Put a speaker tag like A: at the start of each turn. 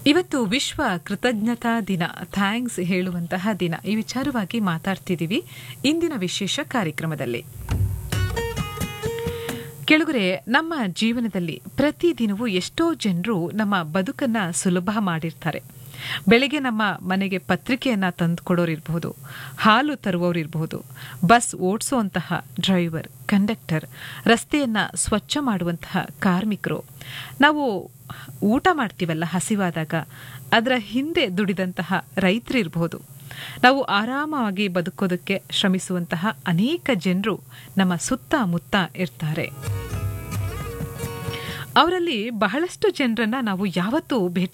A: ಇವತ್ತು ವಿಶ್ವ ಕೃತಜ್ಞತಾ ದಿನ ಥ್ಯಾಂಕ್ಸ್ ಹೇಳುವಂತಹ ದಿನ ಈ ವಿಚಾರವಾಗಿ ಮಾತಾಡ್ತಿದ್ದೀವಿ ಇಂದಿನ ವಿಶೇಷ ಕಾರ್ಯಕ್ರಮದಲ್ಲಿ ಕೆಳಗರೆ ನಮ್ಮ ಜೀವನದಲ್ಲಿ ಪ್ರತಿದಿನವೂ ಎಷ್ಟೋ ಜನರು ನಮ್ಮ ಬದುಕನ್ನ ಸುಲಭ ಮಾಡಿರ್ತಾರೆ ಬೆಳಿಗ್ಗೆ ನಮ್ಮ ಮನೆಗೆ ಪತ್ರಿಕೆಯನ್ನ ತಂದುಕೊಡೋರಿರಬಹುದು ಹಾಲು ತರುವವರಿರಬಹುದು ಬಸ್ ಓಡಿಸುವಂತಹ ಡ್ರೈವರ್ ಕಂಡಕ್ಟರ್ ರಸ್ತೆಯನ್ನ ಸ್ವಚ್ಛ ಮಾಡುವಂತಹ ಕಾರ್ಮಿಕರು ನಾವು ಊಟ ಮಾಡ್ತೀವಲ್ಲ ಹಸಿವಾದಾಗ ಅದರ ಹಿಂದೆ ದುಡಿದಂತಹ ರೈತರಿರಬಹುದು ನಾವು ಆರಾಮವಾಗಿ ಬದುಕೋದಕ್ಕೆ ಶ್ರಮಿಸುವಂತಹ ಅನೇಕ ಜನರು ನಮ್ಮ ಸುತ್ತಮುತ್ತ ಇರ್ತಾರೆ ಅವರಲ್ಲಿ ಬಹಳಷ್ಟು ಜನರನ್ನ ನಾವು ಯಾವತ್ತೂ ಭೇಟಿ